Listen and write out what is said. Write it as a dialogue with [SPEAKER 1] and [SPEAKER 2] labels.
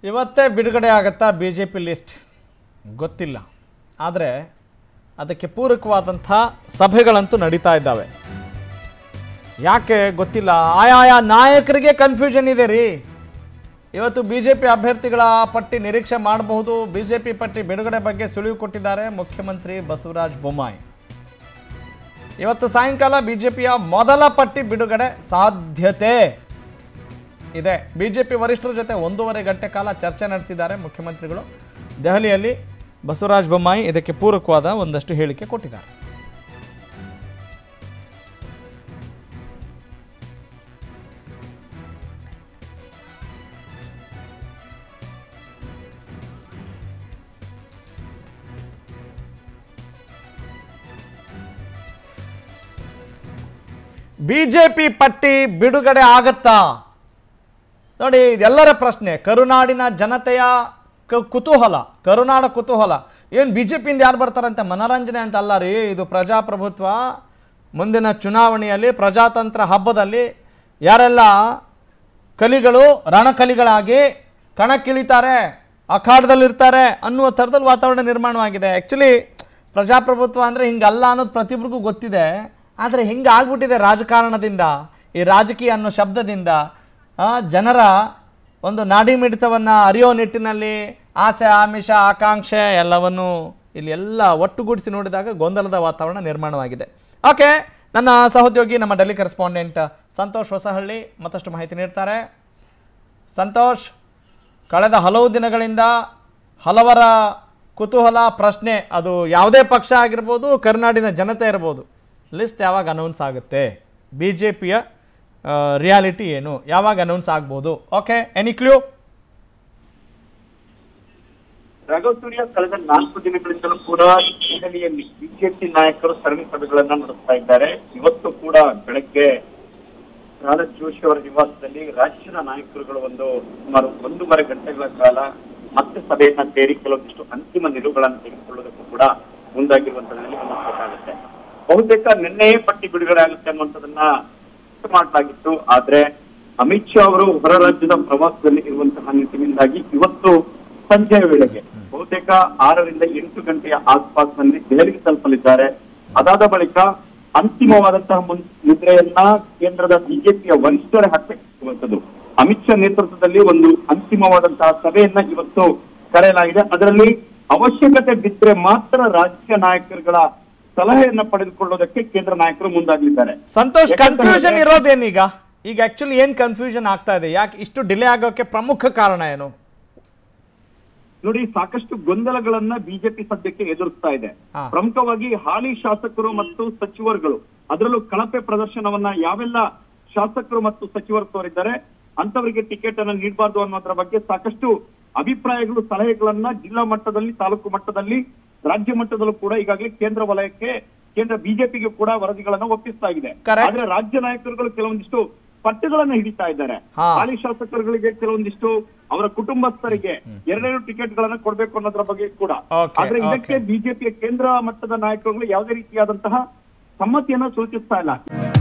[SPEAKER 1] ಇವತ್ತೇ ಬಿಡುಗಡೆ ಆಗುತ್ತಾ ಬಿ ಜೆ ಪಿ ಲಿಸ್ಟ್ ಗೊತ್ತಿಲ್ಲ ಆದರೆ ಅದಕ್ಕೆ ಪೂರಕವಾದಂಥ ಸಭೆಗಳಂತೂ ನಡೀತಾ ಇದ್ದಾವೆ ಯಾಕೆ ಗೊತ್ತಿಲ್ಲ ಆಯಾಯ ನಾಯಕರಿಗೆ ಕನ್ಫ್ಯೂಷನ್ ಇದೆ ರೀ ಇವತ್ತು ಬಿ ಜೆ ಪಿ ಅಭ್ಯರ್ಥಿಗಳ ಪಟ್ಟಿ ನಿರೀಕ್ಷೆ ಮಾಡಬಹುದು ಬಿ ಜೆ ಪಿ ಪಟ್ಟಿ ಬಿಡುಗಡೆ ಬಗ್ಗೆ ಸುಳಿವು ಕೊಟ್ಟಿದ್ದಾರೆ ಮುಖ್ಯಮಂತ್ರಿ ಬಸವರಾಜ ಬೊಮ್ಮಾಯಿ ಇವತ್ತು ಸಾಯಂಕಾಲ ಬಿ ಜೆ ಪಿಯ ಮೊದಲ ಪಟ್ಟಿ ಬಿಡುಗಡೆ ಸಾಧ್ಯತೆ ಇದೆ ಬಿ ಜೆ ಪಿ ವರಿಷ್ಠರ ಜೊತೆ ಒಂದೂವರೆ ಗಂಟೆ ಕಾಲ ಚರ್ಚೆ ನಡೆಸಿದ್ದಾರೆ ಮುಖ್ಯಮಂತ್ರಿಗಳು ದೆಹಲಿಯಲ್ಲಿ ಬಸವರಾಜ ಬೊಮ್ಮಾಯಿ ಇದಕ್ಕೆ ಪೂರಕವಾದ ಒಂದಷ್ಟು ಹೇಳಿಕೆ ಕೊಟ್ಟಿದ್ದಾರೆ ಬಿಜೆಪಿ ಪಟ್ಟಿ ಬಿಡುಗಡೆ ಆಗತ್ತಾ ನೋಡಿ ಇದೆಲ್ಲರ ಪ್ರಶ್ನೆ ಕರುನಾಡಿನ ಜನತೆಯ ಕ- ಕುತೂಹಲ ಕರುನಾಡ ಕುತೂಹಲ ಏನು ಬಿ ಜೆ ಪಿಯಿಂದ ಯಾರು ಬರ್ತಾರಂತೆ ಮನೋರಂಜನೆ ಅಂತ ಅಲ್ಲ ರೀ ಇದು ಪ್ರಜಾಪ್ರಭುತ್ವ ಮುಂದಿನ ಚುನಾವಣೆಯಲ್ಲಿ ಪ್ರಜಾತಂತ್ರ ಹಬ್ಬದಲ್ಲಿ ಯಾರೆಲ್ಲ ಕಲಿಗಳು ರಣಕಲಿಗಳಾಗಿ ಕಣಕ್ಕಿಳಿತಾರೆ ಅಖಾಡದಲ್ಲಿರ್ತಾರೆ ಅನ್ನುವ ಥರದಲ್ಲಿ ವಾತಾವರಣ ನಿರ್ಮಾಣವಾಗಿದೆ ಆ್ಯಕ್ಚುಲಿ ಪ್ರಜಾಪ್ರಭುತ್ವ ಅಂದರೆ ಹಿಂಗಲ್ಲ ಅನ್ನೋದು ಪ್ರತಿಯೊಬ್ಬರಿಗೂ ಗೊತ್ತಿದೆ ಆದರೆ ಹಿಂಗೆ ಆಗ್ಬಿಟ್ಟಿದೆ ರಾಜಕಾರಣದಿಂದ ಈ ರಾಜಕೀಯ ಅನ್ನೋ ಶಬ್ದದಿಂದ ಆ, ಜನರ ಒಂದು ನಾಡಿ ಮಿಡಿತವನ್ನು ಅರಿಯೋ ನಿಟ್ಟಿನಲ್ಲಿ ಆಸೆ ಆಮಿಷ ಆಕಾಂಕ್ಷೆ ಎಲ್ಲವನ್ನು ಇಲ್ಲಿ ಎಲ್ಲ ಒಟ್ಟುಗೂಡಿಸಿ ನೋಡಿದಾಗ ಗೊಂದಲದ ವಾತಾವರಣ ನಿರ್ಮಾಣವಾಗಿದೆ ಓಕೆ ನನ್ನ ಸಹೋದ್ಯೋಗಿ ನಮ್ಮ ಡೆಲ್ಲಿ ಕರೆಸ್ಪಾಂಡೆಂಟ್ ಸಂತೋಷ್ ಹೊಸಹಳ್ಳಿ ಮತ್ತಷ್ಟು ಮಾಹಿತಿ ನೀಡ್ತಾರೆ ಸಂತೋಷ್ ಕಳೆದ ಹಲವು ದಿನಗಳಿಂದ ಹಲವರ ಕುತೂಹಲ ಪ್ರಶ್ನೆ ಅದು ಯಾವುದೇ ಪಕ್ಷ ಆಗಿರ್ಬೋದು ಕರ್ನಾಡಿನ ಜನತೆ ಇರ್ಬೋದು ಲಿಸ್ಟ್ ಯಾವಾಗ ಅನೌನ್ಸ್ ಆಗುತ್ತೆ ಬಿ ಜೆ ಪಿಯ ರಿಯಾಲಿಟಿ ಏನು ಯಾವಾಗ ಅನೌನ್ಸ್ ಆಗ್ಬೋದು okay any clue
[SPEAKER 2] Raghav Surya ಕಳೆದ ನಾಲ್ಕು ದಿನಗಳಿಂದಲೂ ಕೂಡ ದೆಹಲಿಯಲ್ಲಿ ಬಿಜೆಪಿ ನಾಯಕರು ಸರಣಿ ಸಭೆಗಳನ್ನ ನಡೆಸ್ತಾ ಇದ್ದಾರೆ ಇವತ್ತು ಕೂಡ ಬೆಳಗ್ಗೆ ಪ್ರಹ್ಲಾದ್ ಜೋಶಿ ಅವರ ನಿವಾಸದಲ್ಲಿ ರಾಜ್ಯದ ನಾಯಕರುಗಳು ಒಂದು ಸುಮಾರು ಒಂದೂವರೆ ಗಂಟೆಗಳ ಕಾಲ ಮತ್ತೆ ಸಭೆಯನ್ನ ಸೇರಿ ಕೆಲವೊಂದಿಷ್ಟು ಅಂತಿಮ ನಿಲುವುಗಳನ್ನು ತೆಗೆದುಕೊಳ್ಳೋದಕ್ಕೂ ಕೂಡ ಮುಂದಾಗಿರುವಂತದ್ರಲ್ಲಿ ಗಮನಿಸಬೇಕಾಗುತ್ತೆ ಬಹುತೇಕ ನಿನ್ನೆಯೇ ಪಟ್ಟಿ ಬಿಡುಗಡೆ ಆಗುತ್ತೆ ಅನ್ನುವಂಥದ್ದನ್ನ ವ್ಯಕ್ತ ಮಾಡಲಾಗಿತ್ತು ಆದ್ರೆ ಅಮಿತ್ ಶಾ ಅವರು ಹೊರ ರಾಜ್ಯದ ಪ್ರವಾಸದಲ್ಲಿ ಇರುವಂತಹ ನಿಟ್ಟಿನಿಂದಾಗಿ ಇವತ್ತು ಸಂಜೆಯ ವೇಳೆಗೆ ಬಹುತೇಕ ಆರರಿಂದ ಎಂಟು ಗಂಟೆಯ ಆಸ್ಪಾಸ್ನಲ್ಲಿ ದೆಹಲಿಗೆ ತಲುಪಲಿದ್ದಾರೆ ಅದಾದ ಬಳಿಕ ಅಂತಿಮವಾದಂತಹ ಮುನ್- ಮುದ್ರೆಯನ್ನ ಕೇಂದ್ರದ ಬಿಜೆಪಿಯ ವರಿಷ್ಠರೇ ಹಾಕಬೇಕಿರುವಂತದ್ದು ಅಮಿತ್ ಶಾ ನೇತೃತ್ವದಲ್ಲಿ ಒಂದು ಅಂತಿಮವಾದಂತಹ ಸಭೆಯನ್ನ ಇವತ್ತು ಕರೆಯಲಾಗಿದೆ ಅದರಲ್ಲಿ ಅವಶ್ಯಕತೆ ಬಿದ್ದರೆ ಮಾತ್ರ ರಾಜ್ಯ ನಾಯಕರುಗಳ ಸಲಹೆಯನ್ನ ಪಡೆದುಕೊಳ್ಳೋದಕ್ಕೆ ಕೇಂದ್ರ ನಾಯಕರು ಮುಂದಾಗಲಿದ್ದಾರೆ
[SPEAKER 1] ಸಂತೋಷ್
[SPEAKER 2] ಯಾಕಂತ
[SPEAKER 1] ಕನ್ಫ್ಯೂಷನ್
[SPEAKER 2] ಹೇಳಿದ್ರೆ-
[SPEAKER 1] ಇರೋದೇನೀಗ ಈಗ ಆ್ಯಕ್ಚುಲಿ ಏನು ಕನ್ಫ್ಯೂಷನ್ ಆಗ್ತಾ ಇದೆ ಯಾಕೆ ಇಷ್ಟು ಡಿಲೇ ಆಗೋಕ್ಕೆ ಪ್ರಮುಖ ಕಾರಣ ಏನು
[SPEAKER 2] ನೋಡಿ ಸಾಕಷ್ಟು ಗೊಂದಲಗಳನ್ನ ಬಿಜೆಪಿ ಸದ್ಯಕ್ಕೆ ಎದುರಿಸ್ತಾ ಇದೆ
[SPEAKER 1] ಹಾ.
[SPEAKER 2] ಪ್ರಮುಖವಾಗಿ ಹಾಲಿ ಶಾಸಕರು ಮತ್ತು ಸಚಿವರುಗಳು ಅದರಲ್ಲೂ ಕಳಪೆ ಪ್ರದರ್ಶನವನ್ನ ಯಾವೆಲ್ಲ ಶಾಸಕರು ಮತ್ತು ಸಚಿವರು ತೋರಿದ್ದಾರೆ ಅಂತವರಿಗೆ ಟಿಕೆಟ್ ಅನ್ನ ನೀಡಬಾರ್ದು ಅನ್ನೋದ್ರ ಬಗ್ಗೆ ಸಾಕಷ್ಟು ಅಭಿಪ್ರಾಯಗಳು ಸಲಹೆಗಳನ್ನ ಜಿಲ್ಲಾ ಮಟ್ಟದಲ್ಲಿ ತಾಲೂಕು ಮಟ್ಟದಲ್ಲಿ ರಾಜ್ಯ ಮಟ್ಟದಲ್ಲೂ ಕೂಡ ಈಗಾಗಲೇ ಕೇಂದ್ರ ವಲಯಕ್ಕೆ ಕೇಂದ್ರ ಬಿಜೆಪಿಗೆ ಕೂಡ ವರದಿಗಳನ್ನ ಒಪ್ಪಿಸ್ತಾ ಇದೆ
[SPEAKER 1] Correct.
[SPEAKER 2] ಆದ್ರೆ ರಾಜ್ಯ ನಾಯಕರುಗಳು ಕೆಲವೊಂದಿಷ್ಟು ಪಟ್ಟಗಳನ್ನ ಹಿಡಿತಾ ಇದ್ದಾರೆ
[SPEAKER 1] ಹಾ.
[SPEAKER 2] ಹಾಲಿ ಶಾಸಕರುಗಳಿಗೆ ಕೆಲವೊಂದಿಷ್ಟು ಅವರ ಕುಟುಂಬಸ್ಥರಿಗೆ ಎರಡೆರಡು ಟಿಕೆಟ್ ಗಳನ್ನ ಕೊಡ್ಬೇಕು ಅನ್ನೋದ್ರ ಬಗ್ಗೆ ಕೂಡ
[SPEAKER 1] Okay,
[SPEAKER 2] ಆದ್ರೆ ಇದಕ್ಕೆ
[SPEAKER 1] okay.
[SPEAKER 2] ಬಿಜೆಪಿಯ ಕೇಂದ್ರ ಮಟ್ಟದ ನಾಯಕರುಗಳು ಯಾವುದೇ ರೀತಿಯಾದಂತಹ ಸಮ್ಮತಿಯನ್ನ ಸೂಚಿಸ್ತಾ ಇಲ್ಲ